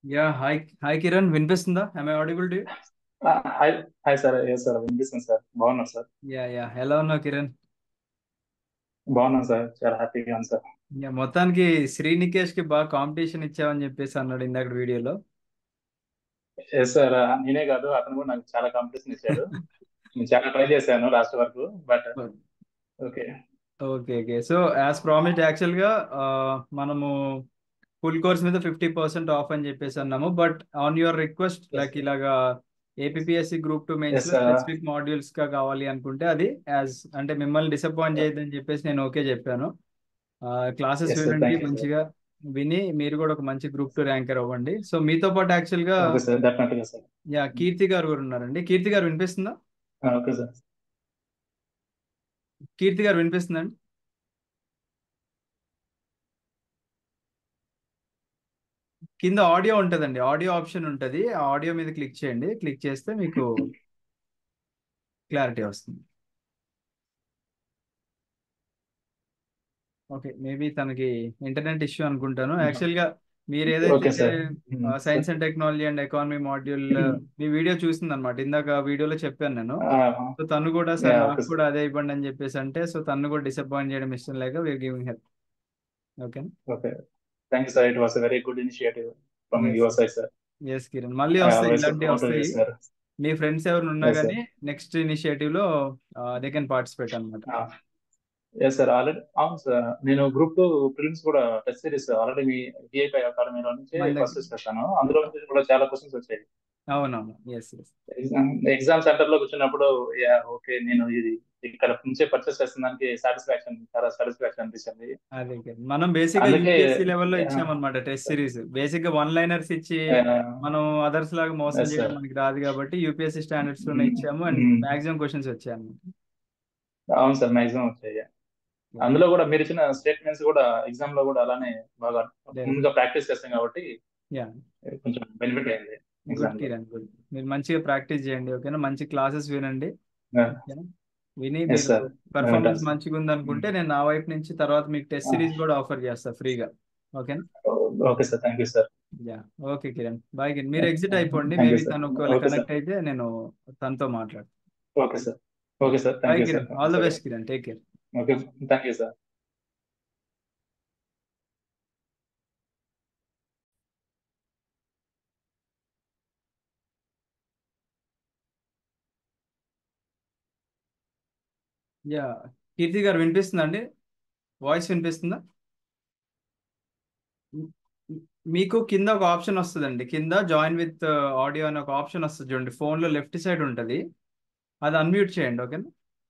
Yeah hi hi Kiran వినిపిస్తుందా I audible too hi hi sir yes sir వినిపిస్తుంది sir బాగున్నాను sir yeah yeah ఎలా ఉన్నావు కిరణ్ బాగున్నాను సార్ చాలా హ్యాపీగా ఉంది సార్ యా మొత్తానికి శ్రీనికేష్ కి బాగా కాంపిటీషన్ ఇచ్చావని చెప్పేసి అన్నాడు ఇందాక వీడియోలో ఎస్ సార్ నేనే కాదు అతను కూడా నాకు చాలా కాంపిటీషన్ ఇచ్చాడు నేను చాలా ట్రై చేశాను లాస్ట్ వరకు but okay okay okay so as promised actual గా ఆ, మనము ఫుల్ కోర్స్ మీద ఫిఫ్టీ పర్సెంట్ ఆఫ్ అని చెప్పేసి అన్నాము but on your request yes like ఇలాగా ఏపీఎస్సి గ్రూప్ టూ మెయిన్స్ ఎస్ లో స్పెసిఫిక్ మాడ్యూల్స్ గా కావాలి అనుకుంటే అది యాజ్ అంటే మిమ్మల్ని డిసప్పాయింట్ చేయొద్దని చెప్పేసి నేను ఓకే చెప్పాను క్లాసెస్ ఎస్ సార్ వినండి థ్యాంక్ యూ సార్ మంచిగా విని మీరు కూడా ఒక మంచి గ్రూప్ టూ ర్యాంకర్ అవ్వండి సో మీతో పాటు యాక్చువల్ గా ఓకే సార్ డెఫినెట్గా సార్ యా కీర్తి గారు కూడా ఉన్నారండి కీర్తి గారు వినిపిస్తుందా ఓకే సార్ కీర్తి గారు వినిపిస్తుందండి కింద ఆడియో ఉంటుందండి ఆడియో ఆప్షన్ ఉంటుంది ఆ ఆడియో మీద క్లిక్ చేయండి క్లిక్ చేస్తే మీకు క్లారిటీ వస్తుంది ఓకే మేబీ తనకి ఇంటర్నెట్ ఇష్యూ అనుకుంటాను యాక్చువల్ గా మీరు ఏదైతే okay sir science and technology and economy module మీ వీడియో చూసింది అనమాట ఇందాక వీడియోలో చెప్పాను నేను సో తను కూడా సార్ యా నాకు ఓకే కూడా సార్ అదే ఇవ్వండి అని చెప్పేసి అంటే సో తను కూడా డిసప్పాయింట్ చేయడం ఇష్టం లేక we're giving help okay okay thank you sir it was very good initiative from yes your side sir yes Kiran మళ్ళీ ఐ వస్తాయి ఆల్వేస్ ఇలాంటివి వాంటెడ్ వస్తాయి దిస్ సార్ మీ ఫ్రెండ్స్ ఎవరు ఉన్నా ఎస్ సార్ కానీ నెక్స్ట్ ఇనిషియేటివ్ లో దే కెన్ పార్టిసిపేట్ అనమాట ఎస్ సార్ ఆల్రెడీ అవును సార్ నేను గ్రూప్ టూ ప్రిలిమ్స్ కూడా టెస్ట్ సిరీస్ ఆల్రెడీ మీ విఐపి అకాడమీలో నుంచి మన ఫస్ట్ దగ్గర చేశాను అందులో నుంచి కూడా చాలా క్వశ్చన్స్ వచ్చాయి అవునవును yes yes exam exam centre లో కూర్చున్నప్పుడు యా ఓకే నేను ఇది ఇక్కడ నుంచే పర్చేస్ చేస్తున్నానికి సాటిస్ఫాక్షన్ చాలా సాటిస్ఫాక్షన్ అనిపించింది అదే కిరణ్ మనం బేసిక్ గా అందుకే యూపీఎస్సీ లెవెల్లో ఇచ్చామన్నమాట టెస్ట్ సిరీస్ బేసిక్ గా వన్ లైనర్స్ ఇచ్చి మనం అదర్స్ లాగా మోసం ఎస్ చేయడం సార్ మనకి రాదు కాబట్టి యూపీఎస్సీ స్టాండర్డ్స్ లోనే ఇచ్చాము అండ్ మాక్సిమం క్వశ్చన్స్ వచ్చాయి అన్నమాట అవును సార్ మాక్సిమం వచ్చాయి అందులో కూడా మీరు ఇచ్చిన స్టేట్మెంట్స్ కూడా ఎగ్జామ్ లో కూడా అలానే బాగా ముందుగా ప్రాక్టీస్ చేస్తాం కాబట్టి యా కొంచెం బెనిఫిట్ అయింది గుడ్ ఎగ్జామ్ లో కిరణ్ గుడ్ మీరు మంచిగా ప్రాక్టీస్ చేయండి ఓకేనా మంచి క్లాసెస్ వినండి ఓకేనా విని ఎస్ మీరు సార్ పెర్ఫార్మెన్స్ వింటాను సార్ మంచిగా ఉంది అనుకుంటే నేను నా వైపు నుంచి తర్వాత మీకు టెస్ట్ సిరీస్ కూడా ఆఫర్ చేస్తా ఫ్రీగా ఓకేనా okay sir thank you sir yeah okay Kiran bye Kiran మీరు ఎగ్జిట్ అయిపోండి థ్యాంక్ యూ మేబీ సార్ తను ఒకవేళ ఓకే సార్ కనెక్ట్ అయితే నేను తనతో మాట్లాడతాను okay sir okay sir bye thank you sir Kiran all the best Kiran take care okay thank you sir yeah Keerthi garu వినిపిస్తుందా అండి వాయిస్ వినిపిస్తుందా మ్- మ్- మీకు కింద ఒక ఆప్షన్ వస్తుందండి కింద జాయిన్ విత్ ఆడియో అనే ఒక ఆప్షన్ వస్తుంది చూడండి ఫోన్లో లెఫ్ట్ సైడ్ ఉంటుంది అది అన్మ్యూట్ చేయండి ఓకేనా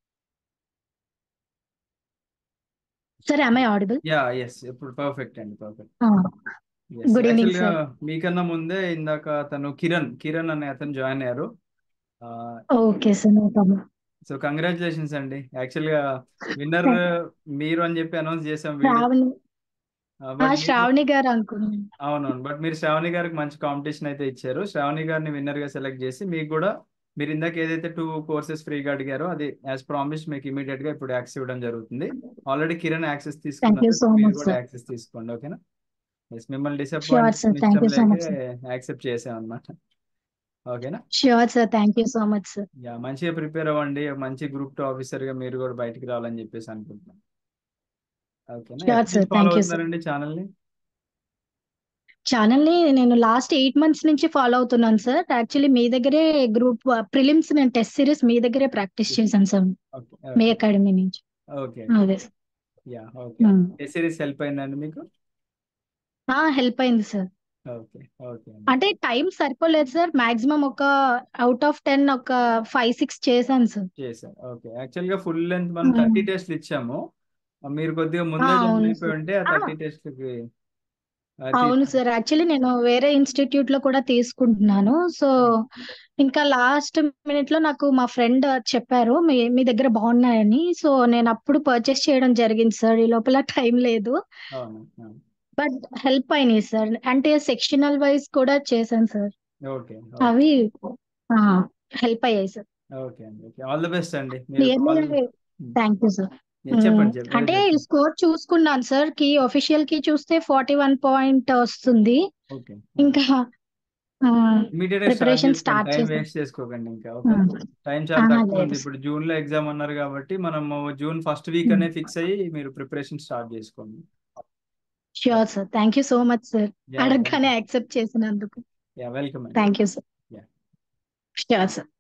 sir am I audible? Yeah yes ఇప్పుడు పర్ఫెక్ట్ అండి perfect Ah, yes good evening, యాక్చువల్గా sir. మీకన్నా ముందే ఇందాక తను కిరణ్ కిరణ్ అనే అతను జాయిన్ అయ్యారు Okay, sir, no problem. So congratulations అండి యాక్చువల్గా విన్నర్ మీరు అని చెప్పి అనౌన్స్ చేసాం వీడియో శ్రావణి ఆ, బట్ మీరు శ్రావణి గారు అనుకున్నాను అవునవును బట్ మీరు శ్రావణి గారికి మంచి కాంపిటీషన్ అయితే ఇచ్చారు శ్రావణి గారిని విన్నర్ గా సెలెక్ట్ చేసి మీకు కూడా మీరు ఇందాక ఏదైతే టూ కోర్సెస్ ఫ్రీగా అడిగారో అది యాజ్ ప్రామిస్ మీకు ఇమీడియట్ గా ఇప్పుడు యాక్సెస్ ఇవ్వడం జరుగుతుంది already Kiran access thank you తీసుకున్నారు సో మీరు మచ్ కూడా సార్ యాక్సెస్ తీసుకోండి ఓకేనా ఎస్ మిమ్మల్ని ష్యూర్ డిసప్పాయింట్ సార్ చేయడం థ్యాంక్ ఇష్టం యూ సో మచ్ లేకే సార్ యాక్సెప్ట్ చేసాం అనమాట ఓకేనా sure sir thank you so much sir yeah మంచిగా ప్రిపేర్ అవ్వండి మంచి గ్రూప్ టూ ఆఫీసర్ గా మీరు కూడా బయటికి రావాలని చెప్పేసి అనుకుంటున్నాను ఓకేనా ష్యూర్ ఎప్పటి సార్ నుంచి ఫాలో థ్యాంక్ యూ సార్ అవుతున్నారండి ఛానల్ ని ఛానల్ ని నేను లాస్ట్ ఎయిట్ మంత్స్ నుంచి ఫాలో అవుతున్నాను సార్ యాక్చువల్లీ మీ దగ్గరే గ్రూప్ ప్రిలిమ్స్ నేను టెస్ట్ సిరీస్ మీ దగ్గరే ప్రాక్టీస్ చేశాను సార్ ఓకే మీ ఓకే అకాడమీ నుంచి ఓకే అదే yeah okay test series help అయిందండి మీకు హెల్ప్ అయింది సార్ ఓకే ఓకే అండి అంటే టైం సరిపోలేదు సార్ మాక్సిమం ఒక అవుట్ ఆఫ్ టెన్ ఒక ఫైవ్ సిక్స్ చేశాను సార్ చేశారు ఓకే యాక్చువల్ గా ఫుల్ లెంత్ మనం థర్టీ టెస్ట్లు ఇచ్చాము మీరు కొద్దిగా ఆ, ముందే జాయిన్ అవును అయిపోయి సార్ ఉంటే ఆ ఆ, థర్టీ టెస్ట్లకి అవును సార్ యాక్చువల్లీ నేను వేరే ఇన్స్టిట్యూట్ లో కూడా తీసుకుంటున్నాను సో ఇంకా లాస్ట్ మినిట్ లో నాకు మా ఫ్రెండ్ చెప్పారు మీ మీ దగ్గర బాగున్నాయని సో నేను అప్పుడు పర్చేస్ చేయడం జరిగింది సార్ ఈ లోపల టైం లేదు అవును అవును. బట్ హెల్ప్ అయినాయి సార్ అంటే సెక్షనల్ వైజ్ కూడా చేశాను సార్ ఓకే ఓకే అవి హెల్ప్ అయ్యాయి సార్ ఓకే అండి ఓకే ఆల్ ది బెస్ట్ అండి మీరు call nearly thank you sir చెప్పండి చెప్పండి అంటే చెప్పండి స్కోర్ చూసుకున్నాను సార్ కి ఒఫిషియల్ కి చూస్తే ఫార్టీ వన్ పాయింట్ వస్తుంది ఓకే ఇంకా ఇమీడియట్ గా స్టార్ట్ ప్రిపరేషన్ చేసుకోండి స్టార్ట్ టైం చేసాను వేస్ట్ చేసుకోకండి ఇంకా ఓకే టైం చాలా ఆహా, తక్కువ లేదు ఉంది సార్ ఇప్పుడు జూన్ లో ఎగ్జామ్ అన్నారు కాబట్టి మనము జూన్ ఫస్ట్ వీక్ అనే ఫిక్స్ అయ్యి మీరు ప్రిపరేషన్ స్టార్ట్ చేసుకోండి sure sir thank you so much sir yeah అడగగానే యాక్సెప్ట్ చేసినందుకు యా వెల్కమ్ అండి thank you sir yeah sure sir